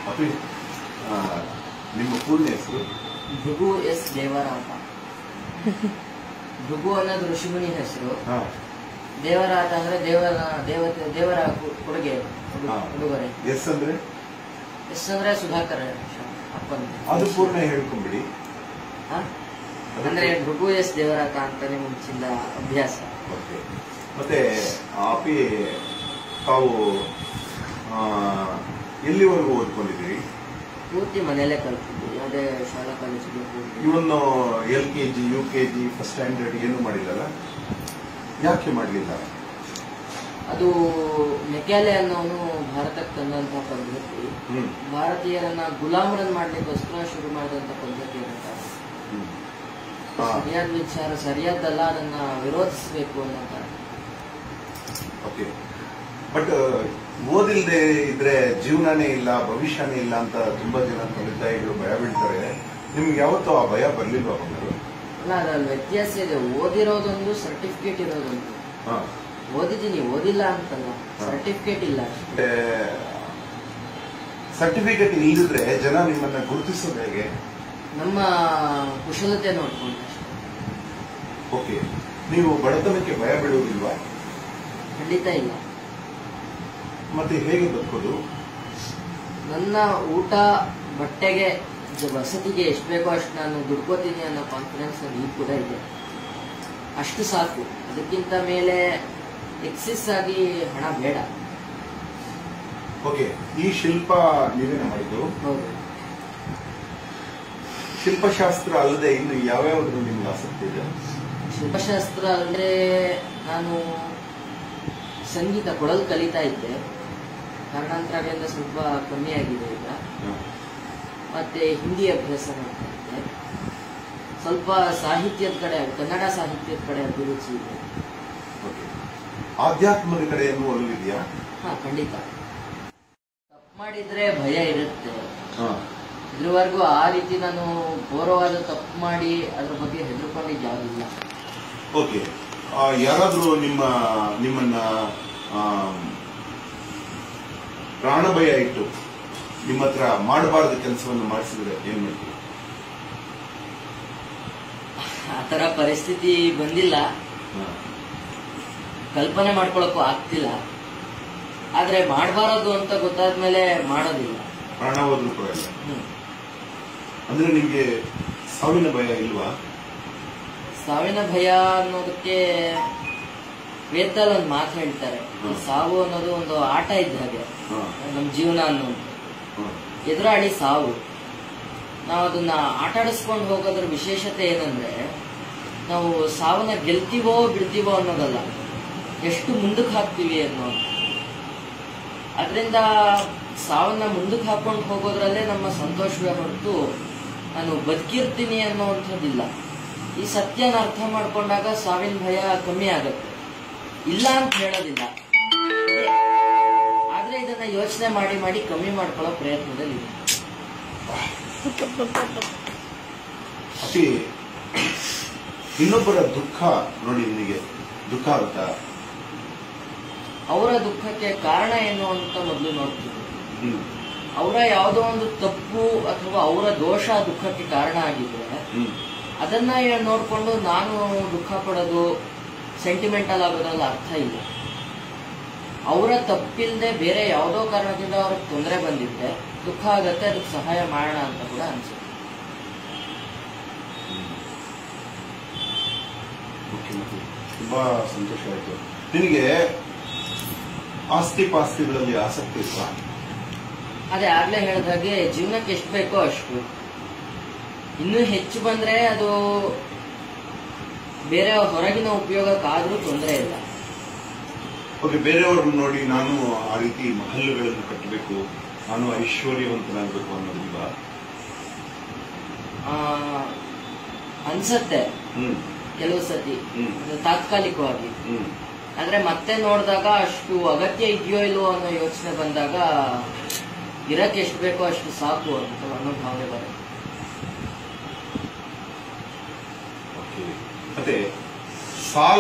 ಅಪಿ ಆ, ನಿಮ್ಮ ಪೂರ್ಣ ಹೆಸರು ಭೃಗು ಎಸ್ ದೇವರ ಅಂತ ಭೃಗು ಅನ್ನೋದು ಋಷಿಮುನಿ ಹೆಸರು ಹಾ ದೇವರಾತ ಅಂದ್ರೆ ದೇವರ ದೇವತೆ ದೇವರ ಕೊ- ಕೊಡುಗೆ ಉಡು- ಹಾ. ಉಡುಗೊರೆ ಎಸ್ ಅಂದ್ರೆ ಎಸ್ ಅಂದ್ರೆ ಸುಧಾಕರ್ ಅಪ್ಪನ ಅದು ಪೂರ್ಣ ಹೇಳ್ಕೊಂಬಿಡಿ ಹಾ? ಅಂದ್ರೆ ಭೃಗು ಎಸ್ ದೇವರಾತ ಅಂತಾನೆ ಮುಂಚಿಂದ ಅಭ್ಯಾಸ ಓಕೆ ಮತ್ತೆ ಅಪಿ ತಾವು ಆ, ಎಲ್ಲಿವರೆಗೂ ಓದ್ಕೊಂಡಿದ್ದೀರಿ ಪೂರ್ತಿ ಮನೆಯಲ್ಲೇ ಕಲ್ತಿದ್ವಿ ಯಾವುದೇ ಶಾಲಾ ಕಾಲೇಜಿಗೆ ಹೋಗಿ ಇವನ್ನು L K G U K G first standard ಏನು ಮಾಡಿಲ್ಲಲ್ಲ ಯಾಕೆ ಮಾಡಲಿಲ್ಲ ಅದು ಮೆಕ್ಯಾಲೆ ಅನ್ನೋನು ಭಾರತಕ್ಕೆ ತಂದಂತ ಪದ್ಧತಿ ಹ್ಮ್ ಭಾರತೀಯರನ್ನ ಗುಲಾಮರನ್ನ ಮಾಡ್ಲಿಕ್ಕೋಸ್ಕರ ಶುರು ಮಾಡಿದಂತ ಪದ್ಧತಿ ಅಂತ ಹ್ಮ್. ಹಾ ಸರಿಯಾದ ವಿಚಾರ ಸರಿಯಾದಲ್ಲ ಅದನ್ನ ವಿರೋಧಿಸಬೇಕು ಅನ್ನೋ ಕಾರಣ ಓಕೆ ಬಟ್ ಓದಿಲ್ದೆ ಇದ್ರೆ ಜೀವನನೇ ಇಲ್ಲ ಭವಿಷ್ಯನೇ ಇಲ್ಲ ಅಂತ ತುಂಬಾ ಜನ ತಂದೆ ತಾಯಿಗಳು ಭಯ ಬೀಳ್ತಾರೆ ನಿಮ್ಗೆ ಯಾವತ್ತೂ ಆ ಭಯ ಬರ್ಲಿಲ್ವಾ ಬಂದರು ಅಲ್ಲ ಅದ್ರಲ್ಲಿ ವ್ಯತ್ಯಾಸ ಇದೆ ಓದಿರೋದೊಂದು ಸರ್ಟಿಫಿಕೇಟ್ ಇರೋದೊಂದು ಹಾ ಓದಿದ್ದೀನಿ ಓದಿಲ್ಲ ಅಂತಲ್ಲ ಹಾ. ಸರ್ಟಿಫಿಕೇಟ್ ಇಲ್ಲ ಅಷ್ಟೇ. ಸರ್ಟಿಫಿಕೇಟ್ ಇಲ್ಲದಿದ್ರೆ ಜನ ನಿಮ್ಮನ್ನ ಗುರುತಿಸೋದು ಹೇಗೆ ನಮ್ಮ ಕುಶಲತೆ ನೋಡ್ಕೊಂಡು ಅಷ್ಟೇ ಓಕೆ ನೀವು ಬಡತನಕ್ಕೆ ಭಯ ಬೀಳುವುದಿಲ್ವಾ ಖಂಡಿತ ಇಲ್ಲ ಮತ್ತೆ ಹೇಗೆ ಬದುಕೋದು ನನ್ನ ಊಟ ಬಟ್ಟೆಗೆ ಜ- ವಸತಿಗೆ ಎಷ್ಟು ಬೇಕೋ ಅಷ್ಟು ನಾನು ದುಡ್ಕೋತೀನಿ ಅನ್ನೋ ಕಾನ್ಫಿಡೆನ್ಸ್ ನನಗೆ ಕೂಡ ಇದೆ ಅಷ್ಟು ಸಾಕು ಅದಕ್ಕಿಂತ ಮೇಲೆ ಎಕ್ಸಿಸ್ ಆಗಿ ಹಣ ಬೇಡ ಓಕೆ ಈ ಶಿಲ್ಪ ನೀವೇನ ಮಾಡಿದ್ದು ಹೌದು ಶಿಲ್ಪಶಾಸ್ತ್ರ ಅಲ್ಲದೆ ಇನ್ನು ಯಾವ್ಯಾವ್ದು ನಿಮ್ಗೆ ಆಸಕ್ತಿ ಇದೆ ಶಿಲ್ಪಶಾಸ್ತ್ರ ಅಂದ್ರೆ ನಾನು ಸಂಗೀತ ಕೊಡಲು ಕಲಿತಾ ಇದ್ದೆ ಕಾರಣಾಂತರಗಳಿಂದ ಸ್ವಲ್ಪ ಕಮ್ಮಿ ಆಗಿದೆ ಈಗ ಮತ್ತೆ ಹಿಂದಿ ಅಭ್ಯಾಸ ಮಾಡ್ತಾ ಇದ್ದೆ ಸ್ವಲ್ಪ ಸಾಹಿತ್ಯದ ಕಡೆ ಕನ್ನಡ ಸಾಹಿತ್ಯದ ಕಡೆ ಅಭಿರುಚಿ ಇದೆ ಓಕೆ ಆಧ್ಯಾತ್ಮದ ಕಡೆ ಏನು ಒಲವಿದೆಯಾ ಹಾ ಖಂಡಿತ ತಪ್ಪು ಮಾಡಿದ್ರೆ ಭಯ ಇರುತ್ತೆ ಹಾ ಇದುವರೆಗೂ ಆ ರೀತಿ ನಾನು ಘೋರವಾದ ತಪ್ಪು ಮಾಡಿ ಅದ್ರ ಬಗ್ಗೆ ಹೆದರ್ಕೊಂಡಿದ್ದು ಯಾವುದಿಲ್ಲ ಓಕೆ ಆ, ಯಾರಾದ್ರೂ ನಿಮ್ಮ ನಿಮ್ಮನ್ನ ಆ, ಪ್ರಾಣ ಭಯ ಇಟ್ಟು ನಿಮ್ಮ ಹತ್ರ ಮಾಡಬಾರದ ಕೆಲಸವನ್ನು ಮಾಡಿಸಿದ್ರೆ ಏನ್ ಮಾಡ್ತೀವಿ ಆ ತರ ಪರಿಸ್ಥಿತಿ ಬಂದಿಲ್ಲ ಕಲ್ಪನೆ ಮಾಡ್ಕೊಳಕ್ಕೂ ಆಗ್ತಿಲ್ಲ ಆದ್ರೆ ಮಾಡಬಾರದು ಅಂತ ಗೊತ್ತಾದ್ಮೇಲೆ ಮಾಡೋದಿಲ್ಲ ಪ್ರಾಣ ಹೋದ್ರೂ ಪರವಾಗಿಲ್ಲ ಹ್ಮ್. ಅಂದ್ರೆ ನಿಮ್ಗೆ ಸಾವಿನ ಭಯ ಇಲ್ವಾ ಸಾವಿನ ಭಯ ಅನ್ನೋದಕ್ಕೆ ವೇದದಲ್ಲಿ ಒಂದು ಮಾತು ಹೇಳ್ತಾರೆ ಈ ಸಾವು ಅನ್ನೋದು ಒಂದು ಆಟ ಇದ್ದ ಹಾಗೆ ಹಾ, ನಮ್ಮ ಜೀವನ ಅನ್ನೋದು ಹಾ. ಎದುರಾಳಿ ಸಾವು ನಾವು ಅದನ್ನ ಆಟ ಆಡಿಸ್ಕೊಂಡು ಹೋಗೋದ್ರ ವಿಶೇಷತೆ ಏನಂದ್ರೆ ನಾವು ಸಾವನ್ನ ಗೆಲ್ತೀವೋ ಬಿಡ್ತೀವೋ ಅನ್ನೋದಲ್ಲ ಎಷ್ಟು ಮುಂದಕ್ಕೆ ಹಾಕ್ತೀವಿ ಅನ್ನೋದು ಅದರಿಂದ ಸಾವನ್ನ ಮುಂದಕ್ಕೆ ಹಾಕೊಂಡು ಹೋಗೋದ್ರಲ್ಲೇ ನಮ್ಮ ಸಂತೋಷವೇ ಹೊರತು ನಾನು ಬದುಕಿರ್ತೀನಿ ಅನ್ನೋವಂಥದ್ದಿಲ್ಲ ಈ ಸತ್ಯನ ಅರ್ಥ ಮಾಡ್ಕೊಂಡಾಗ ಸಾವಿನ ಭಯ ಕಮ್ಮಿ ಆಗತ್ತೆ ಇಲ್ಲ ಅಂತ ಹೇಳೋದಿಲ್ಲ ಆದ್ರೆ ಇದನ್ನ ಯೋಚನೆ ಮಾಡಿ ಮಾಡಿ ಕಮ್ಮಿ ಮಾಡ್ಕೊಳ್ಳೋ ಪ್ರಯತ್ನದಲ್ಲಿ ಇದೆ. ಅತಿ ಇನ್ನೊಬ್ಬರ ದುಃಖ ನೋಡಿ ನಿನಗೆ ದುಃಖ ಆಗುತ್ತಾ ಅವರ ದುಃಖಕ್ಕೆ ಕಾರಣ ಏನು ಅಂತ ಮೊದಲು ನೋಡ್ತೀವಿ ಹ್ಮ್ ಅವರ ಯಾವುದೋ ಒಂದು ತಪ್ಪು ಅಥವಾ ಅವರ ದೋಷ ದುಃಖಕ್ಕೆ ಕಾರಣ ಆಗಿದ್ರೆ ಹ್ಮ್ ಅದನ್ನ ನೋಡ್ಕೊಂಡು ನಾನು ದುಃಖ ಪಡೋದು ಸೆಂಟಿಮೆಂಟಲ್ ಆಗೋದ್ರಲ್ಲಿ ಅರ್ಥ ಇಲ್ಲ ಅವರ ತಪ್ಪಿಲ್ಲದೆ ಬೇರೆ ಯಾವುದೋ ಕಾರಣದಿಂದ ಅವ್ರಿಗೆ ತೊಂದರೆ ಬಂದಿದ್ರೆ ದುಃಖ ಆಗತ್ತೆ ಅದಕ್ಕೆ ಸಹಾಯ ಮಾಡೋಣ ಅಂತ ಕೂಡ ಅನ್ಸುತ್ತೆ ಓಕೆ ಮತ್ತೆ ತುಂಬಾ ಸಂತೋಷ ಆಯ್ತು ನಿನಗೆ ಆಸ್ತಿ ಪಾಸ್ತಿಗಳಲ್ಲಿ ಆಸಕ್ತಿ ಇಲ್ವಾ ಅದೇ ಆಗ್ಲೇ ಹೇಳಿದ ಹಾಗೆ ಜೀವನಕ್ಕೆ ಎಷ್ಟು ಬೇಕೋ ಅಷ್ಟು ಇನ್ನೂ ಹೆಚ್ಚು ಬಂದ್ರೆ ಅದು ಬೇರೆ ಹೊರಗಿನ ಉಪಯೋಗಕ್ಕಾದ್ರೂ ತೊಂದರೆ ಇಲ್ಲ ಓಕೆ ಬೇರೆಯವ್ರನ್ನ ನೋಡಿ ನಾನು ಆ ರೀತಿ ಮಹಲ್ಗಳನ್ನು ಕಟ್ಟಬೇಕು ನಾನು ಐಶ್ವರ್ಯವಂತನಾಗಬೇಕು ಅನ್ನೋದಿಲ್ವಾ ಆ, ಅನ್ಸತ್ತೆ ಹ್ಮ್ ಕೆಲವು ಸತಿ ಹ್ಮ್. ಅದು ತಾತ್ಕಾಲಿಕವಾಗಿ ಹ್ಮ್ ಆದ್ರೆ ಮತ್ತೆ ನೋಡಿದಾಗ ಅಷ್ಟು ಅಗತ್ಯ ಇದೆಯೋ ಇಲ್ವೋ ಅನ್ನೋ ಯೋಚನೆ ಬಂದಾಗ ಇರಕ್ಕೆ ಎಷ್ಟು ಬೇಕೋ ಅಷ್ಟು ಸಾಕು ಅಂತ ಅನ್ನೋ ಭಾವನೆ ಬರುತ್ತೆ ಓಕೆ ಮತ್ತೆ ಸಾಲ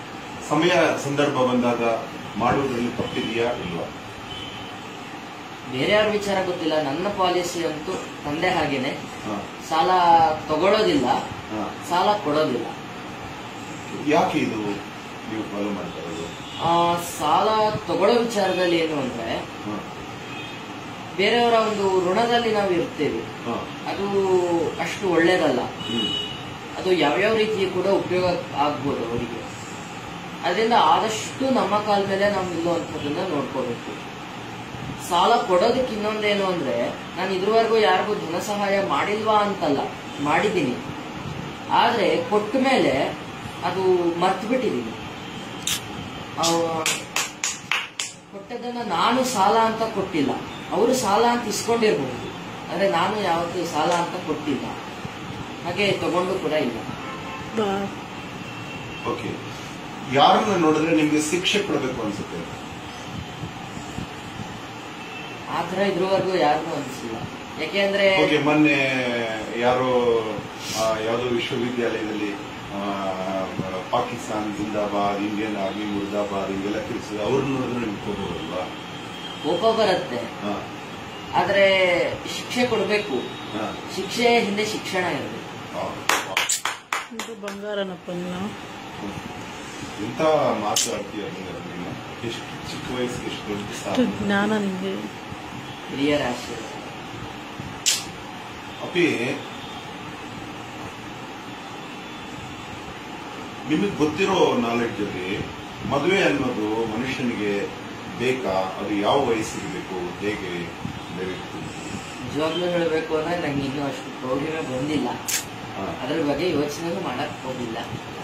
ಸಮಯ ಸಂದರ್ಭ ಬಂದಾಗ ಮಾಡುವುದರಲ್ಲಿ ತಪ್ಪಿದೆಯಾ ಇಲ್ವಾ ಬೇರೆಯವ್ರ ವಿಚಾರ ಗೊತ್ತಿಲ್ಲ ನನ್ನ ಪಾಲಿಸಿ ಅಂತೂ ತಂದೆ ಹಾಗೇನೆ ಹಾ, ಸಾಲ ತಗೊಳ್ಳೋದಿಲ್ಲ ಹಾ. ಸಾಲ ಕೊಡೋದಿಲ್ಲ ಯಾಕೆ ಇದು ನೀವು ಫಾಲೋ ಮಾಡ್ತಾ ಇರೋದು ಆ, ಸಾಲ ತಗೊಳ್ಳೋ ವಿಚಾರದಲ್ಲಿ ಏನು ಅಂದ್ರೆ ಹಾ, ಬೇರೆಯವರ ಒಂದು ಋಣದಲ್ಲಿ ನಾವು ಇರ್ತೇವೆ ಹಾ, ಅದು ಅಷ್ಟು ಒಳ್ಳೇದಲ್ಲ ಹ್ಮ್, ಅದು ಯಾವ್ಯಾವ ರೀತಿ ಕೂಡ ಉಪಯೋಗ ಆಗ್ಬೋದು ಅವರಿಗೆ ಅದರಿಂದ ಆದಷ್ಟು ನಮ್ಮ ಕಾಲ ಮೇಲೆ ನಾವು ನಿಲ್ಲುವಂಥದ್ದನ್ನ ನೋಡ್ಕೋಬೇಕು ಸಾಲ ಕೊಡೋದಕ್ಕೆ ಇನ್ನೊಂದೇನು ಅಂದ್ರೆ ನಾನು ಇದುವರೆಗೂ ಯಾರಿಗೂ ಧನ ಸಹಾಯ ಮಾಡಿಲ್ವಾ ಅಂತಲ್ಲ ಮಾಡಿದ್ದೀನಿ ಆದ್ರೆ ಕೊಟ್ಟ ಮೇಲೆ ಅದು ಮರ್ತು ಬಿಟ್ಟಿದ್ದೀನಿ ಕೊಟ್ಟದನ್ನ ನಾನು ಸಾಲ ಅಂತ ಕೊಟ್ಟಿಲ್ಲ ಅವರು ಸಾಲ ಅಂತ ಇಸ್ಕೊಂಡಿರ್ಬಹುದು ಆದ್ರೆ ನಾನು ಯಾವತ್ತೂ ಸಾಲ ಅಂತ ಕೊಟ್ಟಿಲ್ಲ ಹಾಗೆ ತಗೊಂಡು ಕೂಡ ಇಲ್ಲ ಓಕೆ ಯಾರನ್ನ ನೋಡಿದ್ರೆ ನಿಮ್ಗೆ ಶಿಕ್ಷೆ ಕೊಡಬೇಕು ಅನ್ಸುತ್ತೆ ಆ ಥರ ಇದ್ರವರೆಗೂ ಯಾರಿಗೂ ಅನಿಸಿಲ್ಲ ಯಾಕೆಂದ್ರೆ ಓಕೆ ಮೊನ್ನೆ ಯಾರೋ ಆ, ಯಾವುದೋ ವಿಶ್ವವಿದ್ಯಾಲಯದಲ್ಲಿ ಆ, ಪಾಕಿಸ್ತಾನ್ ಜಿಂದಾಬಾದ್ ಇಂಡಿಯನ್ ಆರ್ಮಿ ಮುರ್ದಾಬಾದ್ ಹಿಂಗೆಲ್ಲ ತಿಳಿಸಿದ್ರು ಅವ್ರನ್ನ ನೋಡಿದ್ರೆ ನಿಮ್ಗೆ ಕೋಪ ಬರಲ್ವಾ ಕೋಪ ಬರುತ್ತೆ ಹಾ, ಆದ್ರೆ ಶಿಕ್ಷೆ ಕೊಡಬೇಕು ಹಾ. ಶಿಕ್ಷೆ ಹಿಂದೆ ಶಿಕ್ಷಣ ಇರಬೇಕು ಆ, ಆ. ಇದು ಬಂಗಾರನಪ್ಪ ನೀನು ಎಂತ ಮಾತಾಡ್ತೀಯ ನೀನು ಎಷ್ಟು ಚಿಕ್ಕ ವಯಸ್ಸಿಗೆ ಎಷ್ಟು ದೊಡ್ಡ ಎಷ್ಟು ಸಾಧನೆ. ಜ್ಞಾನ ನಿಮಗೆ ಹಿರಿಯರ ಆಶೀರ್ವಾದ ಅಪ್ಪಿ ನಿಮಗೆ ಗೊತ್ತಿರೋ ನಾಲೆಡ್ಜ್ ಅಲ್ಲಿ ಮದುವೆ ಅನ್ನೋದು ಮನುಷ್ಯನಿಗೆ ಬೇಕಾ ಅದು ಯಾವ ವಯಸ್ಸಿಗೆ ಬೇಕು ಹೇಗೆ ಬೇಕು ನಿಜವಾಗ್ಲೂ ಹೇಳಬೇಕು ಅಂದ್ರೆ ನಂಗೆ ಇನ್ನೂ ಅಷ್ಟು ಪ್ರೌಢಿಮೆ ಬಂದಿಲ್ಲ ಹಾ. ಅದ್ರ ಬಗ್ಗೆ ಯೋಚನೆನೂ ಮಾಡಕ್ ಹೋಗಿಲ್ಲ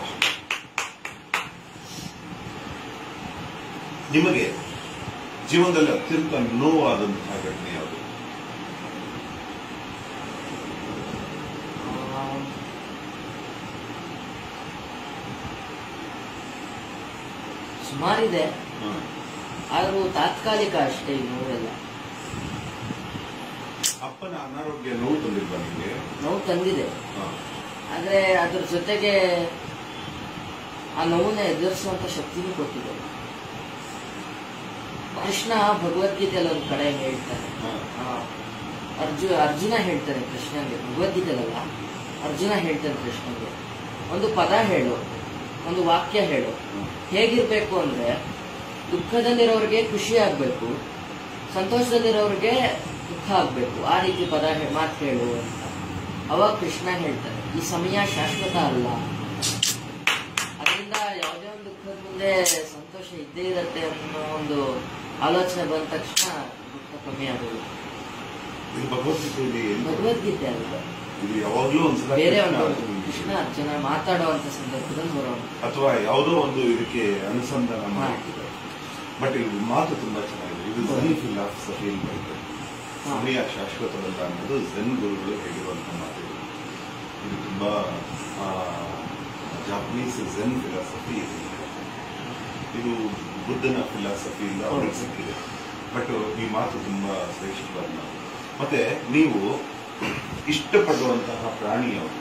ನಿಮಗೆ ಜೀವನದಲ್ಲಿ ಅತ್ಯಂತ ನೋವಾದಂತಹ ಘಟನೆ ಯಾವುದು ಆ, ಸುಮಾರಿದೆ ಹಾ. ಆದ್ರೂ ತಾತ್ಕಾಲಿಕ ಅಷ್ಟೇ ಈ ನೋವೆಲ್ಲ ಅಪ್ಪನ ಅನಾರೋಗ್ಯ ನೋವು ತಂದಿಲ್ವಾ ನಿಮಗೆ ನೋವು ತಂದಿದೆ ಹಾ. ಆದ್ರೆ ಅದ್ರ ಜೊತೆಗೆ ಆ ನೋವನ್ನ ಎದುರಿಸುವಂತ ಶಕ್ತಿನೂ ಕೊಟ್ಟಿದೆ ಕೃಷ್ಣ ಭಗವದ್ಗೀತೆಯಲ್ಲಿ ಒಂದು ಕಡೆ ಹೇಳ್ತಾನೆ ಹಾ. ಆ, ಅರ್ಜು ಅರ್ಜುನ ಹೇಳ್ತಾನೆ ಕೃಷ್ಣನ್ಗೆ ಭಗವದ್ಗೀತೆಯಲ್ಲ ಅರ್ಜುನ ಹೇಳ್ತಾನೆ ಕೃಷ್ಣನ್ಗೆ ಒಂದು ಪದ ಹೇಳು ಒಂದು ವಾಕ್ಯ ಹೇಳು ಹೇಗಿರ್ಬೇಕು ಅಂದ್ರೆ ದುಃಖದಲ್ಲಿರೋರಿಗೆ ಖುಷಿ ಆಗ್ಬೇಕು ಸಂತೋಷದಲ್ಲಿರೋರಿಗೆ ದುಃಖ ಆಗ್ಬೇಕು ಆ ರೀತಿ ಪದ ಹೇ- ಮಾತು ಹೇಳು ಅಂತ ಅವಾಗ ಕೃಷ್ಣ ಹೇಳ್ತಾನೆ ಈ ಸಮಯ ಶಾಶ್ವತ ಅಲ್ಲ ಅದರಿಂದ ಯಾವುದೇ ಒಂದು ದುಃಖದ ಮುಂದೆ ಸಂತೋಷ ಇದ್ದೇ ಇರತ್ತೆ ಅನ್ನೋ ಒಂದು ಆಲೋಚನೆ ಬಂದ ತಕ್ಷಣ ದುಃಖ ಕಮ್ಮಿ ಆಗೋದು ಇದು ಭಗವದ್ಗೀತೆಯಲ್ಲಿ ಎಲ್ಲಿ ಬರುತ್ತೆ? ಭಗವದ್ಗೀತೆ ಅಲ್ಲ ಇದು ಯಾವಾಗ್ಲೂ ಒಂದ್ಸಲ ಬೇರೆ ಕೃಷ್ಣ ಒಂದು ಅರ್ಜುನನಿಗೆ ಕೃಷ್ಣ ಅರ್ಜುನ ಮಾತಾಡುವಂತ ಸಂದರ್ಭದಲ್ಲಿ ಬರೋಣ ಅಥವಾ ಯಾವುದೋ ಒಂದು ಇದಕ್ಕೆ ಅನುಸಂಧಾನ ಮಾಡಿದ್ದಾರೆ ಬಟ್ ಇದು ಮಾತು ತುಂಬಾ ಚೆನ್ನಾಗಿದೆ ಇದು ಝೆನ್ ಫಿಲಾಸಫಿ ಅಂತ ಬರುತ್ತೆ ಹಾ. ಸಮಯ ಶಾಶ್ವತವಲ್ಲ ಅನ್ನೋದು ಝೆನ್ ಗುರುಗಳು ಹೇಳಿರುವಂತಹ ಮಾತು ಇದು. ಇದು ತುಂಬಾ ಜಾಪನೀಸ್ ಝೆನ್ ಫಿಲಾಸಫಿ ಇದು ಇದು ಬುದ್ಧನ ಫಿಲಾಸಫಿಯಿಂದ ಅವ್ರಿಗೆ ಸಿಕ್ಕಿದೆ ಬಟ್ ಈ ಮಾತು ತುಂಬಾ ಶ್ರೇಷ್ಠವಾದ ಮಾತು ಮತ್ತೆ ನೀವು ಇಷ್ಟಪಡುವಂತಹ ಪ್ರಾಣಿ ಯಾವುದು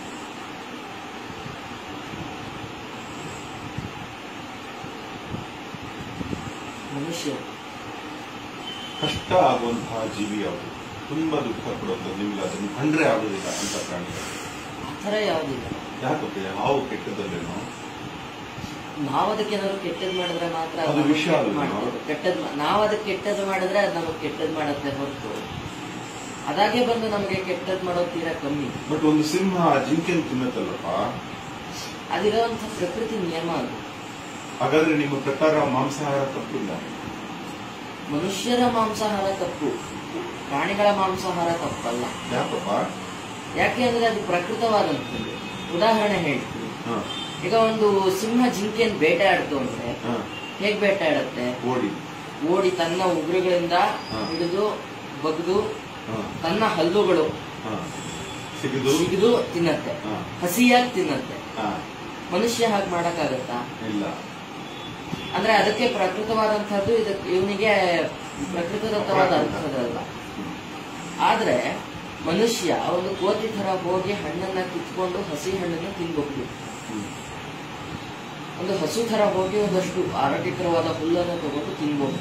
ಮನುಷ್ಯ ಕಷ್ಟ ಆಗುವಂತಹ ಜೀವಿ ಯಾವುದು ತುಂಬಾ ದುಃಖ ಕೊಡುವಂಥದ್ದು ನಿಮ್ಗೆ ಅದನ್ನು ಕಂಡ್ರೆ ಆಗುದಿಲ್ಲ ಅಂತ ಪ್ರಾಣಿ ಯಾವುದು? ಆ ಥರ ಯಾವುದಿಲ್ಲ ಯಾಕಪ್ಪ ಹಾವು ಕೆಟ್ಟದಲ್ಲೇನೋ ನಾವ್ ಅದಕ್ಕೆ ಏನಾದ್ರು ಕೆಟ್ಟದ್ ಮಾಡಿದ್ರೆ ಮಾತ್ರ ಅದು ನಮಗೆ ವಿಷ ಕೆಟ್ಟದ್ ಅಲ್ವಾ? ಮಾಡ್ತದೆ. ಕೆಟ್ಟದ್ ಮಾ- ನಾವ್ ಅದಕ್ಕೆ ಕೆಟ್ಟದ್ ಮಾಡಿದ್ರೆ ಅದು ನಮಗೆ ಕೆಟ್ಟದ್ ಮಾಡತ್ತೆ ಹೊರತು ಅದಾಗೆ ಬಂದು ನಮಗೆ ಕೆಟ್ಟದ್ ಮಾಡೋದು ತೀರಾ ಕಮ್ಮಿ ಬಟ್ ಒಂದು ಸಿಂಹ ಜಿಂಕೆನ್ ತಿನ್ನತ್ತಲ್ಲಪ್ಪ ಅದಿರೋಂಥ ಪ್ರಕೃತಿ ನಿಯಮ ಅದು ಹಾಗಾದ್ರೆ ನಿಮ್ಮ ಪ್ರಕಾರ ಮಾಂಸಾಹಾರ ತಪ್ಪಿಲ್ಲ ಮನುಷ್ಯರ ಮಾಂಸಾಹಾರ ತಪ್ಪು ಪ್ರಾಣಿಗಳ ಮಾಂಸಾಹಾರ ತಪ್ಪಲ್ಲ ಯಾಕಪ್ಪ ಯಾಕೆ ಅಂದ್ರೆ ಅದು ಪ್ರಕೃತವಾದಂಥದ್ದು ಉದಾಹರಣೆ ಹೇಳ್ತೀನಿ ಹ, ಈಗ ಒಂದು ಸಿಂಹ ಜಿಂಕೆಯನ್ನು ಬೇಟೆ ಆಡ್ತು ಅಂದ್ರೆ ಹ, ಹೇಗ್ ಬೇಟೆ ಆಡುತ್ತೆ ಓಡಿ ಓಡಿ ತನ್ನ ಉಗುರುಗಳಿಂದ ಹಾ. ಹಿಡಿದು ಬಗ್ದು ಹ, ತನ್ನ ಹಲ್ಲುಗಳು ಹ. ಸಿಗಿದು ಸಿಗಿದು ತಿನ್ನತ್ತೆ ಹಾ. ಹಸಿಯಾಗಿ ತಿನ್ನತ್ತೆ ಹ, ಮನುಷ್ಯ ಹಾಗೆ ಮಾಡಕ್ಕಾಗತ್ತಾ ಇಲ್ಲ ಅಂದ್ರೆ ಅದಕ್ಕೆ ಪ್ರಕೃತವಾದಂತಹದ್ದು ಇದಕ್ಕೆ ಇವನಿಗೆ ಪ್ರಕೃತದತ್ತವಾದ ಅರ್ಥದಲ್ಲ ಹ್ಮ್. ಆದ್ರೆ ಮನುಷ್ಯ ಒಂದು ಕೋತಿ ತರ ಹೋಗಿ ಹಣ್ಣನ್ನ ಕಿತ್ಕೊಂಡು ಹಸಿ ಹಣ್ಣನ್ನ ತಿನ್ಬಹುದು ಹ್ಮ್. ಒಂದು ಹಸು ತರ ಹೋಗಿ ಒಂದಷ್ಟು ಆರೋಗ್ಯಕರವಾದ ಹುಲ್ಲನ್ನು ತಗೊಂಡು ತಿನ್ಬಹುದು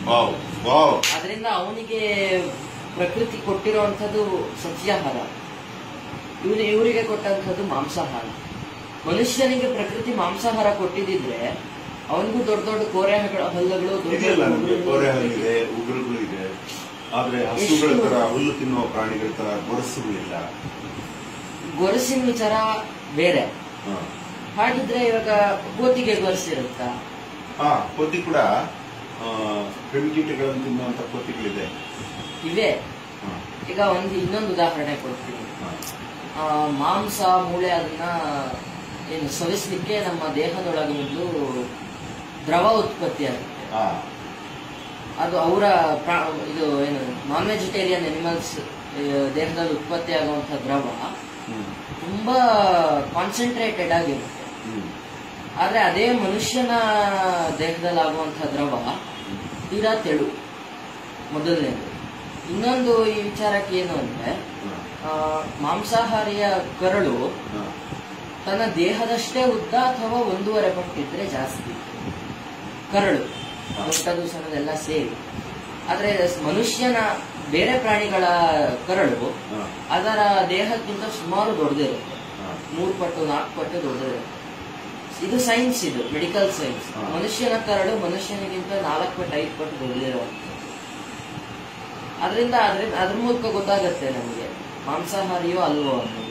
ವಾವ್ ವಾವ್ ಅದರಿಂದ ಅವನಿಗೆ ಪ್ರಕೃತಿ ಕೊಟ್ಟಿರುವಂಥದ್ದು ಸಸ್ಯಾಹಾರ ಇವ್ರು ಇವರಿಗೆ ಕೊಟ್ಟಂಥದ್ದು ಮಾಂಸಾಹಾರ ಮನುಷ್ಯನಿಗೆ ಪ್ರಕೃತಿ ಮಾಂಸಾಹಾರ ಕೊಟ್ಟಿದ್ರೆ ಅವನಿಗೂ ದೊಡ್ಡ ದೊಡ್ಡ ಕೋರೆ ಹಗಳ- ಹಲ್ಲುಗಳು ದೊಡ್ಡ ಇದೆಯಲ್ಲ ದೊಡ್ಡ ನಮ್ಗೆ ಉಗುರುಗಳು ಕೋರೆ ಇವೆ. ಹಲ್ಲಿದೆ ಉಗುರುಗಳು ಇದೆ ಆದ್ರೆ ಹಸುಗಳ ಎಷ್ಟು? ತರ ಹುಲ್ಲು ತಿನ್ನುವ ಪ್ರಾಣಿಗಳ ತರ ಗೊರಸುಗಳಿಲ್ಲ ಗೊರಸಿನ ವಿಚಾರ ಬೇರೆ ಹ. ಹಾಗಿದ್ರೆ ಇವಾಗ ಕೋತಿಗೆ ಗೊರಸಿರುತ್ತಾ ಹಾ ಕೋತಿ ಕೂಡ ಆ, ಕ್ರಿಮಿಕೀಟಗಳನ್ನು ತಿನ್ನುವಂತ ಕೋತಿಗಳಿದೆ ಇವೆ ಹ, ಈಗ ಒಂದು ಇನ್ನೊಂದು ಉದಾಹರಣೆ ಕೊಡ್ತೀನಿ ಹ. ಆ, ಮಾಂಸ ಮೂಳೆ ಅದನ್ನ ಏನು ಸವಿಸ್ಲಿಕ್ಕೆ ನಮ್ಮ ದೇಹದೊಳಗೆ ಒಂದು ದ್ರವ ಉತ್ಪತ್ತಿ ಆಗುತ್ತೆ ಹಾ, ಅದು ಅವರ ಇದು ಏನು ನಾನ್ ವೆಜಿಟೇರಿಯನ್ ಅನಿಮಲ್ಸ್ ದೇಹದಲ್ಲಿ ಉತ್ಪತ್ತಿ ಆಗುವಂತ ದ್ರವ ಹ್ಮ್, ತುಂಬಾ ಕಾನ್ಸಂಟ್ರೇಟೆಡ್ ಆಗಿರುತ್ತೆ ಹ್ಮ್, ಆದ್ರೆ ಅದೇ ಮನುಷ್ಯನ ದೇಹದಲ್ಲಿ ಆಗುವಂತ ದ್ರವ ತೀರಾ ತೆಳು ಮೊದಲನೇದು ಇನ್ನೊಂದು ಈ ವಿಚಾರಕ್ಕೆ ಏನು ಅಂದ್ರೆ ಹ, ಆ, ಮಾಂಸಾಹಾರಿಯ ಕರಳು ಹ. ತನ್ನ ದೇಹದಷ್ಟೇ ಉದ್ದ ಅಥವಾ ಒಂದೂವರೆ ಪಟ್ಟಿದ್ರೆ ಜಾಸ್ತಿ ಕರಳು ದೊಡ್ಡದು ಸಣ್ಣದೆಲ್ಲ ಸೇರಿ ಆದ್ರೆ ಮನುಷ್ಯನ ಬೇರೆ ಪ್ರಾಣಿಗಳ ಕರಳು ಹ, ಅದರ ದೇಹಕ್ಕಿಂತ ಸುಮಾರು ದೊಡ್ಡದಿರುತ್ತೆ ಹ. ಮೂರು ಪಟ್ಟು ನಾಲ್ಕು ಪಟ್ಟು ದೊಡ್ಡದಿರುತ್ತೆ ಇದು ಸೈನ್ಸ್ ಇದು ಮೆಡಿಕಲ್ ಸೈನ್ಸ್ ಹಾ. ಮನುಷ್ಯನ ಕರಳು ಮನುಷ್ಯನಿಗಿಂತ ನಾಲ್ಕು ಪಟ್ಟು ಐದು ಪಟ್ಟು ದೊಡ್ಡದಿರುತ್ತೆ ಅದರಿಂದ ಅದ್ರಿಂದ ಅದ್ರ ಮೂಲಕ ಗೊತ್ತಾಗತ್ತೆ ನಮಗೆ ಮಾಂಸಾಹಾರಿಯೋ ಅಲ್ವೋ ಅನ್ನೋದು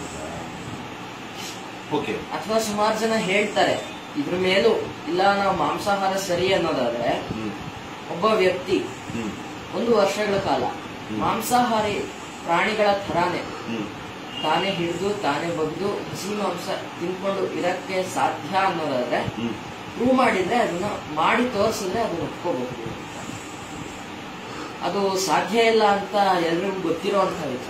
ಓಕೆ ಅಥವಾ ಸುಮಾರು ಜನ ಹೇಳ್ತಾರೆ ಇದ್ರ ಮೇಲೂ ಇಲ್ಲ ನಾವು ಮಾಂಸಾಹಾರ ಸರಿ ಅನ್ನೋದಾದ್ರೆ ಹ್ಮ್, ಒಬ್ಬ ವ್ಯಕ್ತಿ ಹ್ಮ್, ಒಂದು ವರ್ಷಗಳ ಕಾಲ ಹ್ಮ್. ಮಾಂಸಾಹಾರಿ ಪ್ರಾಣಿಗಳ ಥರಾನೇ ಹ್ಮ್. ತಾನೇ ಹಿಡಿದು ತಾನೇ ಬಗ್ದು ಹಸಿ ಮಾಂಸ ತಿನ್ಕೊಂಡು ಇರಕ್ಕೆ ಸಾಧ್ಯ ಅನ್ನೋದಾದ್ರೆ ಹ್ಮ್. ಪ್ರೂವ್ ಮಾಡಿದ್ರೆ ಅದನ್ನ ಮಾಡಿ ತೋರಿಸಿದ್ರೆ ಅದನ್ನ ಒಪ್ಕೋಬಹುದು ಅದು ಸಾಧ್ಯ ಇಲ್ಲ ಅಂತ ಎಲ್ರಿಗೂ ಗೊತ್ತಿರುವಂತ ವಿಚಾರ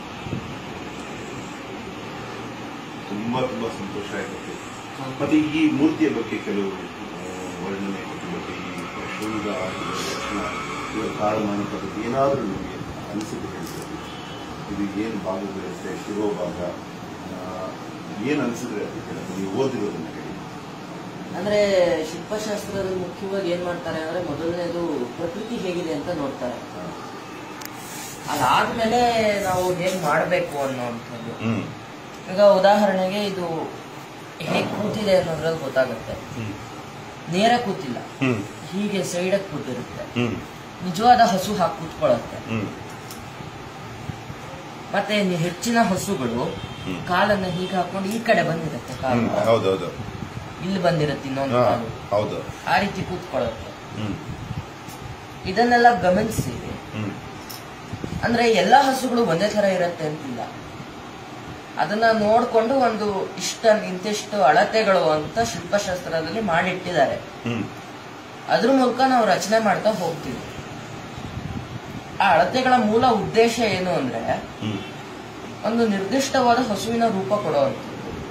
ತುಂಬಾ ತುಂಬಾ ಸಂತೋಷ ಆಯ್ತು ಮತ್ತೆ ಈ ಮೂರ್ತಿಯ ಬಗ್ಗೆ ಕೆಲವು ಆ, ವರ್ಣನೆ ಬಗ್ಗೆ ಈ ಶೃಂಗ ಇದು ಲಕ್ಷಣ ಇದರ ಕಾಲಮಾನ ಪದ್ಧತಿ ಏನಾದರೂ ನಿಮಗೆ ಅನಿಸಿಕೆ ಹೇಳ್ತೀವಿ ಇದು ಏನು ಭಾಗ ಬರುತ್ತೆ ಶಿರೋಭಾಗ ಆ, ಏನ್ ಅನಿಸಿದ್ರೆ ಅದು ಹೇಳೋದು ನೀವು ಓದಿರೋದನ್ನ ಹೇಳಿ ಅಂದ್ರೆ ಶಿಲ್ಪಶಾಸ್ತ್ರದಲ್ಲಿ ಮುಖ್ಯವಾಗಿ ಏನ್ ಮಾಡ್ತಾರೆ ಅಂದ್ರೆ ಮೊದಲನೇದು ಪ್ರಕೃತಿ ಹೇಗಿದೆ ಅಂತ ನೋಡ್ತಾರೆ ಆ, ಅದಾದ್ಮೇಲೆ ನಾವು ಹೇಗ್ ಮಾಡ್ಬೇಕು ಅನ್ನೋವಂಥದ್ದು ಹ್ಮ್ ಈಗ ಉದಾಹರಣೆಗೆ ಇದು ಹೇಗ್ ಕೂತಿದೆ ಅನ್ನೋದ್ರಲ್ಲಿ ಗೊತ್ತಾಗುತ್ತೆ ಹ್ಮ್ ನೇರ ಕೂತಿಲ್ಲ ಹ್ಮ್ ಹೀಗೆ ಸೈಡಕ್ಕೆ ಕೂತಿರುತ್ತೆ ಹ್ಮ್ ನಿಜವಾದ ಹಸು ಹಾಕಿ ಕೂತ್ಕೊಳ್ಳುತ್ತೆ ಹ್ಮ್ ಮತ್ತೆ ಇನ್ನು ಹೆಚ್ಚಿನ ಹಸುಗಳು ಹ್ಮ್. ಕಾಲನ್ನ ಹೀಗೆ ಹಾಕೊಂಡು ಈ ಕಡೆ ಬಂದಿರುತ್ತೆ ಹ್ಮ್ ಕಾಲು ಹೌದೌದು ಇಲ್ಲಿ ಬಂದಿರುತ್ತೆ ಇನ್ನೊಂದು ಹಾ ಕಾಲು ಹೌದು ಆ ರೀತಿ ಕೂತ್ಕೊಳ್ಳುತ್ತೆ ಹ್ಮ್ ಇದನ್ನೆಲ್ಲ ಗಮನಿಸಿ ಹ್ಮ್ ಅಂದ್ರೆ ಎಲ್ಲಾ ಹಸುಗಳು ಒಂದೇ ತರ ಇರುತ್ತೆ ಅಂತಿಲ್ಲ ಅದನ್ನ ನೋಡ್ಕೊಂಡು ಒಂದು ಇಷ್ಟ ಇಂತಿಷ್ಟು ಅಳತೆಗಳು ಅಂತ ಶಿಲ್ಪಶಾಸ್ತ್ರದಲ್ಲಿ ಮಾಡಿಟ್ಟಿದ್ದಾರೆ ಹ್ಮ್ ಅದ್ರ ಮೂಲಕ ನಾವು ರಚನೆ ಮಾಡ್ತಾ ಹೋಗ್ತೀವಿ ಆ ಅಳತೆಗಳ ಮೂಲ ಉದ್ದೇಶ ಏನು ಅಂದ್ರೆ ಹ್ಮ್ ಒಂದು ನಿರ್ದಿಷ್ಟವಾದ ಹಸುವಿನ ರೂಪ ಕೊಡುವಂಥದ್ದು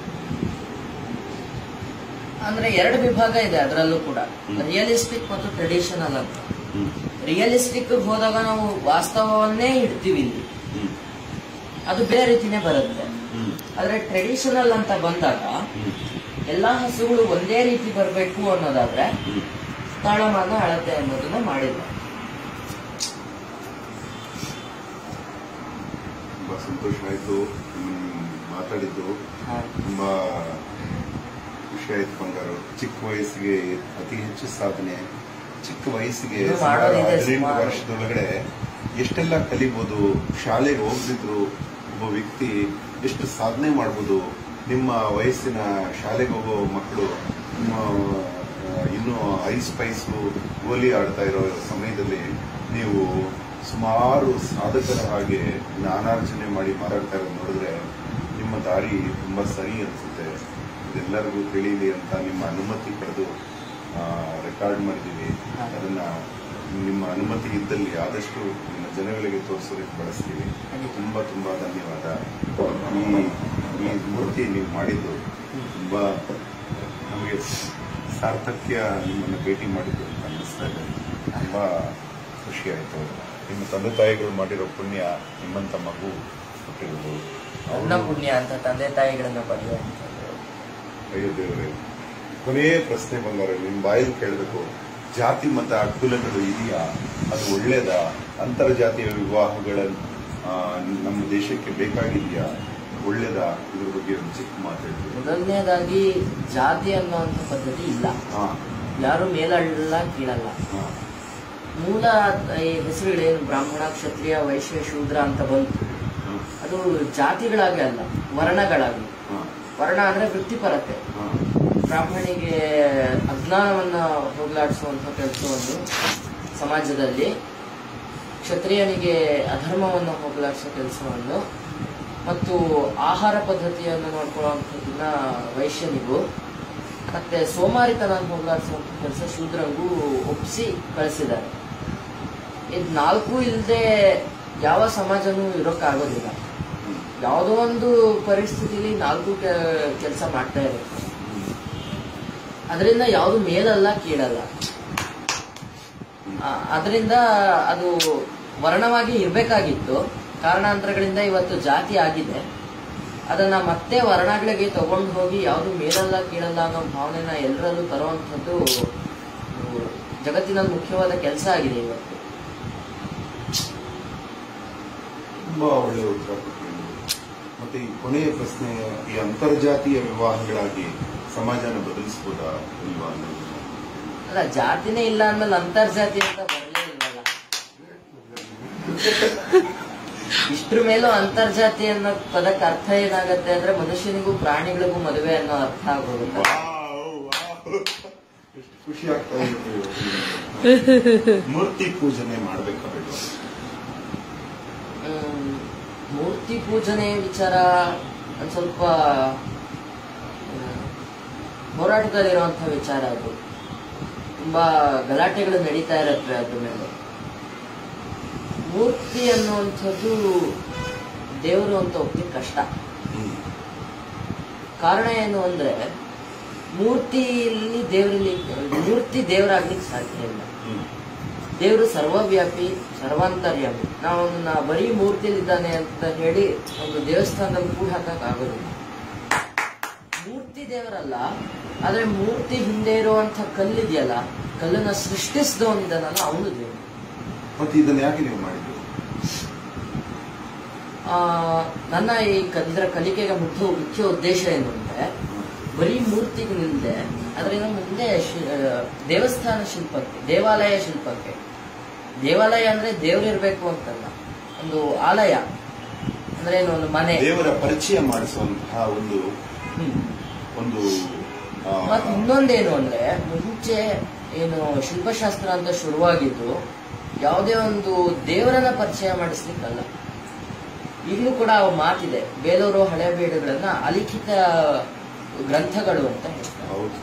ಅಂದ್ರೆ ಎರಡು ವಿಭಾಗ ಇದೆ ಅದರಲ್ಲೂ ಕೂಡ ಹ್ಮ್. ರಿಯಲಿಸ್ಟಿಕ್ ಮತ್ತು ಟ್ರೆಡಿಷನಲ್ ಅಂತ ಹ್ಮ್ ರಿಯಲಿಸ್ಟಿಕ್ ಹೋದಾಗ ನಾವು ವಾಸ್ತವವನ್ನೇ ಇಡ್ತೀವಿ ಇಲ್ಲಿ ಹ್ಮ್ ಅದು ಬೇರೆ ರೀತಿನೇ ಬರುತ್ತೆ ಹ್ಮ್ ಆದ್ರೆ ಟ್ರೆಡಿಷನಲ್ ಅಂತ ಬಂದಾಗ ಹ್ಮ್ ಎಲ್ಲಾ ಹಸುಗಳು ಒಂದೇ ರೀತಿ ಬರಬೇಕು ಅನ್ನೋದಾದ್ರೆ ಹ್ಮ್ ತಾಳಮಾನ ಅಳತೆ ಅನ್ನೋದನ್ನ ಮಾಡಿದ್ರು ತುಂಬಾ ಸಂತೋಷ ಆಯ್ತು ಹ್ಮ್, ಮಾತಾಡಿದ್ದು ಹಾ. ತುಂಬಾ ಖುಷಿ ಆಯ್ತು ಬಂಗಾರು ಚಿಕ್ಕ ವಯಸ್ಸಿಗೆ ಅತಿ ಹೆಚ್ಚು ಸಾಧನೆ ಚಿಕ್ಕ ವಯಸ್ಸಿಗೆ ಇನ್ನೂ ಸುಮಾರು ಮಾಡೋದಿದೆ ಹದಿನೆಂಟು ಸುಮಾರು. ವರ್ಷದೊಳಗಡೆ ಎಷ್ಟೆಲ್ಲ ಕಲಿಬೋದು ಶಾಲೆಗೆ ಹೋಗ್ದಿದ್ರು ಒಬ್ಬ ವ್ಯಕ್ತಿ ಎಷ್ಟು ಸಾಧನೆ ಮಾಡ್ಬೋದು ನಿಮ್ಮ ವಯಸ್ಸಿನ ಶಾಲೆಗೆ ಹೋಗೋ ಮಕ್ಕಳು ನಿಮ್ಮ ಆ, ಇನ್ನೂ ಐಸ್ ಪೈಸು ಗೋಲಿ ಆಡ್ತಾ ಇರೋ ಸಮಯದಲ್ಲಿ ನೀವು ಸುಮಾರು ಸಾಧಕರ ಹಾಗೆ ಜ್ಞಾನಾರ್ಜನೆ ಮಾಡಿ ಮಾತಾಡ್ತಾ ಇರೋದು ನೋಡಿದ್ರೆ ನಿಮ್ಮ ದಾರಿ ತುಂಬಾ ಸರಿ ಅನ್ಸುತ್ತೆ ಇದೆಲ್ಲರಿಗೂ ತಿಳಿಯಲಿ ಅಂತ ನಿಮ್ಮ ಅನುಮತಿ ಪಡೆದು ರೆಕಾರ್ಡ್ ಮಾಡಿದ್ದೀವಿ ಹಾ. ಅದನ್ನ ನಿಮ್ಮ ಅನುಮತಿ ಇದ್ದಲ್ಲಿ ಆದಷ್ಟು ನಿಮ್ಮ ಜನಗಳಿಗೆ ತೋರಿಸೋದಕ್ಕೆ ಬಳಸ್ತೀವಿ ತುಂಬಾ ತುಂಬಾ ಧನ್ಯವಾದ ಈ ಈ ಮೂರ್ತಿ ನೀವು ಮಾಡಿದ್ದು ತುಂಬಾ ನಮಗೆ ಸಾರ್ಥಕ್ಯ ನಿಮ್ಮನ್ನು ಭೇಟಿ ಮಾಡಿದ್ದು ಅಂತ ಅನ್ನಿಸ್ತಾ ಇದೆ ತುಂಬಾ ಖುಷಿ ಆಯಿತು ನಿಮ್ಮ ತಂದೆ ತಾಯಿಗಳು ಮಾಡಿರೋ ಪುಣ್ಯ ನಿಮ್ಮಂಥ ಮಗು ಹುಟ್ಟಿರೋದು ನನ್ನ ಪುಣ್ಯ ಅಂತ ತಂದೆ ತಾಯಿಗಳನ್ನ ಪಡೆಯುವಂಥದ್ದು ಅಯ್ಯೋ ದೇವರೇ ಕೊನೆಯ ಪ್ರಶ್ನೆ ಬಂಗಾರ ನಿಮ್ಮ ಬಾಯಲ್ಲಿ ಕೇಳಬೇಕು ಜಾತಿ ಮತ ಅಡ್ಗುಲಗಳು ಇದೆಯಾ ಅದು ಒಳ್ಳೇದಾ ಅಂತರ್ಜಾತೀಯ ವಿವಾಹಗಳ ಆ, ನಮ್ಮ ದೇಶಕ್ಕೆ ಬೇಕಾಗಿದೆಯಾ ಒಳ್ಳೇದಾ ಇದ್ರ ಬಗ್ಗೆ ಒಂದು ಚಿಕ್ಕ ಮಾತಾಡಿದ್ರು ಮೊದಲನೇದಾಗಿ ಜಾತಿ ಅನ್ನುವಂಥ ಪದ್ಧತಿ ಇಲ್ಲ ಹಾ ಯಾರು ಮೇಲಲ್ಲ ಕೀಳಲ್ಲ ಹಾ ಮೂಲ ಈ ಹೆಸರುಗಳೇನು ಬ್ರಾಹ್ಮಣ ಕ್ಷತ್ರಿಯ ವೈಶ್ಯ ಶೂದ್ರ ಅಂತ ಬಂತು ಹಾ, ಅದು ಜಾತಿಗಳಾಗಿ ಅಲ್ಲ ವರ್ಣಗಳಾಗಿ ಹಾ, ವರ್ಣ ಅಂದ್ರೆ ವೃತ್ತಿಪರತೆ ಹಾ. ಬ್ರಾಹ್ಮಣಿಗೆ ಅಜ್ಞಾನವನ್ನ ಹೋಗಲಾಡಿಸುವಂಥ ಕೆಲಸವನ್ನು ಸಮಾಜದಲ್ಲಿ ಕ್ಷತ್ರಿಯನಿಗೆ ಅಧರ್ಮವನ್ನು ಹೋಗಲಾಡಿಸೋ ಕೆಲಸವನ್ನು ಮತ್ತು ಆಹಾರ ಪದ್ಧತಿಯನ್ನು ನೋಡ್ಕೊಳ್ಳುವಂಥದ್ದನ್ನ ವೈಶ್ಯನಿಗೂ ಮತ್ತೆ ಸೋಮಾರಿತನ ಹೋಗಲಾಡಿಸುವಂಥ ಕೆಲಸ ಶೂದ್ರಂಗೂ ಒಪ್ಪಿಸಿ ಕಳಿಸಿದ್ದಾರೆ ಇದು ನಾಲ್ಕು ಇಲ್ಲದೆ ಯಾವ ಸಮಾಜನೂ ಇರೋಕ್ಕಾಗೋದಿಲ್ಲ ಹ್ಮ್. ಯಾವುದೋ ಒಂದು ಪರಿಸ್ಥಿತಿಲಿ ನಾಲ್ಕು ಕೆಲಸ ಮಾಡ್ತಾ ಇರುತ್ತೆ ಅದರಿಂದ ಯಾವುದು ಮೇಲಲ್ಲ ಕೀಳಲ್ಲ ಆ, ಅದರಿಂದ ಅದು ವರ್ಣವಾಗಿ ಇರಬೇಕಾಗಿತ್ತು ಕಾರಣಾಂತರಗಳಿಂದ ಇವತ್ತು ಜಾತಿ ಆಗಿದೆ ಅದನ್ನ ಮತ್ತೆ ವರ್ಣಗಳಿಗೆ ತಗೊಂಡು ಹೋಗಿ ಯಾವುದು ಮೇಲಲ್ಲ ಕೀಳಲ್ಲ ಅನ್ನೋ ಭಾವನೆನ ಎಲ್ಲರಲ್ಲೂ ತರುವಂಥದ್ದು ಇದು ಜಗತ್ತಿನಲ್ಲಿ ಮುಖ್ಯವಾದ ಕೆಲಸ ಆಗಿದೆ ಇವತ್ತು ತುಂಬಾ ಒಳ್ಳೆಯ ಉತ್ತರ ಕೊಟ್ಟಿದ್ದೀರಿ. ಮತ್ತೆ ಈ ಕೊನೆಯ ಪ್ರಶ್ನೆ ಈ ಅಂತರ್ಜಾತೀಯ ವಿವಾಹಗಳಾಗಿ ಸಮಾಜನ ಬದಲಿಸಬಹುದಾ ಇಲ್ವಾ ಅನ್ನೋದು ಅಲ್ಲ ಜಾತಿನೇ ಇಲ್ಲ ಅಂದ್ಮೇಲೆ ಅಂತರ್ಜಾತಿ ಅಂತ ಬರಲೇ ಇಲ್ವಲ್ಲ ಇಷ್ಟ್ರ ಮೇಲೂ ಅಂತರ್ಜಾತಿ ಅನ್ನೋ ಪದಕ್ಕೆ ಅರ್ಥ ಏನಾಗತ್ತೆ ಅಂದ್ರೆ ಮನುಷ್ಯನಿಗೂ ಪ್ರಾಣಿಗಳಿಗೂ ಮದುವೆ ಅನ್ನೋ ಅರ್ಥ ಆಗೋಗುತ್ತೆ ವಾವ್, ವಾವ್. ಎಷ್ಟು ಖುಷಿ ಆಗ್ತಾ ಇದೆ ಇವತ್ತು. ಮೂರ್ತಿ ಪೂಜನೆ ಮಾಡ್ಬೇಕಾ ಬೇಡ್ವಾ? ಹ್ಮ್, ಮೂರ್ತಿ ಪೂಜನೆ ವಿಚಾರ ಒಂದ್ ಸ್ವಲ್ಪ ಹ್ಮ್, ಹೋರಾಟದಲ್ಲಿರುವಂತಹ ವಿಚಾರ ಅದು ತುಂಬಾ ಗಲಾಟೆಗಳು ನಡೀತಾ ಇರತ್ವೆ ಅದ್ರ ಮೇಲೆ ಮೂರ್ತಿ ಅನ್ನುವಂಥದ್ದು ದೇವರು ಅಂತ ಒಪ್ಲಿಕ್ಕೆ ಕಷ್ಟ ಹ್ಮ್. ಕಾರಣ ಏನು ಅಂದ್ರೆ ಮೂರ್ತಿಯಲ್ಲಿ ದೇವರಲ್ಲಿ ಮೂರ್ತಿ ದೇವರಾಗ್ಲಿಕ್ಕೆ ಸಾಧ್ಯ ಇಲ್ಲ ಹ್ಮ್. ದೇವರು ಸರ್ವವ್ಯಾಪಿ ಸರ್ವಾಂತರ್ಯಾಮಿ ನಾವು ಅವನ್ನ ಬರೀ ಮೂರ್ತಿಯಲ್ಲಿದ್ದಾನೆ ಅಂತ ಹೇಳಿ ಒಂದು ದೇವಸ್ಥಾನದಲ್ಲಿ ಕೂಡ ಹಾಕಕ್ ಆಗೋದಿಲ್ಲ ಮೂರ್ತಿ ದೇವರಲ್ಲ ಆದ್ರೆ ಮೂರ್ತಿ ಹಿಂದೆ ಇರುವಂತ ಕಲ್ಲಿದೆಯಲ್ಲ ಕಲ್ಲನ್ನ ಸೃಷ್ಟಿಸಿದವನಿದ್ದಾನಲ್ಲ ಅವನು ದೇವರು ಮತ್ತೆ ಇದನ್ನ ಯಾಕೆ ನೀವು ಮಾಡಿದ್ರು ಆ, ನನ್ನ ಈ ಕ- ಇದರ ಕಲಿಕೆಗೆ ಮುಖ್ಯ ಮುಖ್ಯ ಉದ್ದೇಶ ಏನು ಅಂದ್ರೆ ಬರೀ ಮೂರ್ತಿಗೆ ನಿಲ್ದೆ ಅದರಿಂದ ಮುಂದೆ ಶಿ- ಆ, ದೇವಸ್ಥಾನ ಶಿಲ್ಪಕ್ಕೆ ದೇವಾಲಯ ಶಿಲ್ಪಕ್ಕೆ ದೇವಾಲಯ ಅಂದ್ರೆ ದೇವ್ರಿರ್ಬೇಕು ಅಂತಲ್ಲ ಒಂದು ಆಲಯ ಅಂದ್ರೆ ಏನು ಒಂದು ಮನೆ ದೇವರ ಪರಿಚಯ ಮಾಡಿಸುವಂತಹ ಒಂದು ಹ್ಮ್. ಒಂದು ಆ, ಮತ್ ಇನ್ನೊಂದೇನು ಅಂದ್ರೆ ಮುಂಚೆ ಏನು ಶಿಲ್ಪಶಾಸ್ತ್ರ ಅಂತ ಶುರುವಾಗಿದ್ದು ಯಾವುದೇ ಒಂದು ದೇವರನ್ನ ಪರಿಚಯ ಮಾಡಿಸ್ಲಿಕ್ಕಲ್ಲ ಈಗಲೂ ಕೂಡ ಅವು ಮಾತಿದೆ ಬೇಲೂರು ಹಳೆ ಬೇಡುಗಳನ್ನ ಅಲಿಖಿತ ಗ್ರಂಥಗಳು ಅಂತ ಹೇಳ್ತಾರೆ ಹೌದು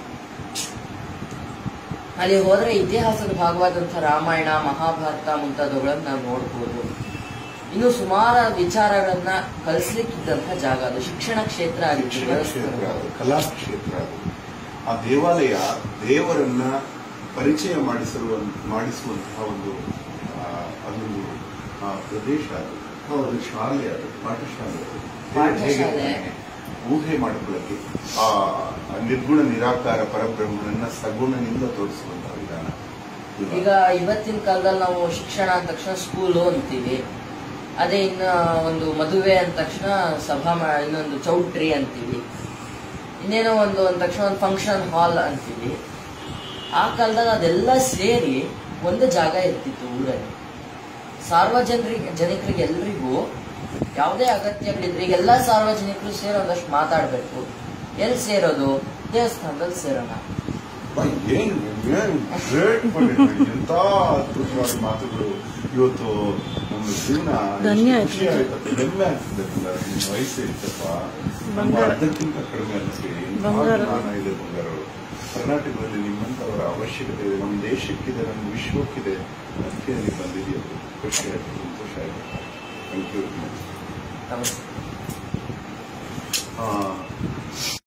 ಅಲ್ಲಿ ಹೋದ್ರೆ ಇತಿಹಾಸದ ಭಾಗವಾದಂಥ ರಾಮಾಯಣ ಮಹಾಭಾರತ ಮುಂತಾದವುಗಳನ್ನ ನಾವು ನೋಡ್ಬೋದು ಇನ್ನು ಸುಮಾರು ವಿಚಾರಗಳನ್ನ ಕಲಿಸ್ಲಿಕ್ಕಿದ್ದಂಥ ಜಾಗ ಅದು ಶಿಕ್ಷಣ ಕ್ಷೇತ್ರ ಶಿಕ್ಷಣ ಕ್ಷೇತ್ರ ಆಗಿತ್ತು ಅದು ಕಲಾ ಕ್ಷೇತ್ರ ಅದು ಆ ದೇವಾಲಯ ದೇವರನ್ನ ಪರಿಚಯ ಮಾಡಿಸಲು ಮಾಡಿಸುವಂತಹ ಒಂದು ಆ, ಅದೊಂದು ಆ, ಪ್ರದೇಶ ಅದು ಅದು ಶಾಲೆ ಅದು ಪಾಠಶಾಲೆ ಅದು. ದೇವರು ಹೇಗೆ ಪಾಠಶಾಲೆ. ಊಹೆ ಮಾಡಿಕೊಳ್ಳಕ್ಕೆ ಆ ಆ ನಿರ್ಗುಣ ನಿರಾಕಾರ ಪರಬ್ರಹ್ಮನನ್ನ ಸಗುಣನಿಂದ ತೋರಿಸುವಂತಹ ವಿಧಾನ ಇಲ್ವಾ? ಈಗ ಇವತ್ತಿನ ಕಾಲದಲ್ಲಿ ನಾವು ಶಿಕ್ಷಣ ಅಂದ ತಕ್ಷಣ ಸ್ಕೂಲು ಅಂತೀವಿ ಅದೇ ಇನ್ನ ಒಂದು ಮದುವೆ ಅಂದ ತಕ್ಷಣ ಸಭಾ ಮಾ- ಇನ್ನೊಂದು ಚೌಟ್ರಿ ಅಂತೀವಿ ಇನ್ನೇನೋ ಒಂದು ಅಂದ ತಕ್ಷಣ ಒಂದು ಫಂಕ್ಷನ್ ಹಾಲ್ ಅಂತೀವಿ ಆ ಕಾಲದಲ್ಲಿ ಅದೆಲ್ಲ ಸೇರಿ ಒಂದು ಜಾಗ ಇರ್ತಿತ್ತು ಊರಲ್ಲಿ ಸಾರ್ವಜನಿಕರಿಗೆ ಜನಕರಿಗೆ ಎಲ್ರಿಗೂ ಯಾವುದೇ ಅಗತ್ಯಗಳಿದ್ರೆ ಈಗ ಎಲ್ಲ ಸಾರ್ವಜನಿಕರು ಸೇರಿ ಒಂದಷ್ಟು ಮಾತಾಡಬೇಕು ಎಲ್ಲಿ ಸೇರೋದು ದೇವಸ್ಥಾನದಲ್ಲಿ ಸೇರೋಣ ಬಾ, ಏನ್ ಏನ್ great ಮಾಡಿದ್ರಿ. ಎಂತ ಅದ್ಭುತವಾದ ಮಾತುಗಳು ಇವತ್ತು ನಮ್ಮ ಜೀವನ ಧನ್ಯ ಎಷ್ಟು ಆಯ್ತು. ಖುಷಿ ಆಯ್ತಪ್ಪ ಹೆಮ್ಮೆ ಆಗ್ತದೆ ಬಂಗಾರ ನಿಮ್ಮ ವಯಸ್ಸು ಇರ್ತಪ್ಪ ನಮ್ಮ ಬಂಗಾರ. ಅರ್ಧಕ್ಕಿಂತ ಕಡಿಮೆ ಅನಿಸ್ತೀವಿ ಬಂಗಾರ. ಮಾನ ಇದೆ ಬಂಗಾರ ಕರ್ನಾಟಕದಲ್ಲಿ ನಿಮ್ಮಂತವರ ಅವಶ್ಯಕತೆ ಇದೆ ನಮ್ಮ ದೇಶಕ್ಕಿದೆ ನಮ್ಮ ವಿಶ್ವಕ್ಕಿದೆ ಅದಕ್ಕೆ ನೀವು ಬಂದಿದೆಯಲ್ಲ ಖುಷಿ ಆಯ್ತು ಸಂತೋಷ ಆಯ್ತು ಥ್ಯಾಂಕ್ ಯು ನಮಸ್ತೆ ಆ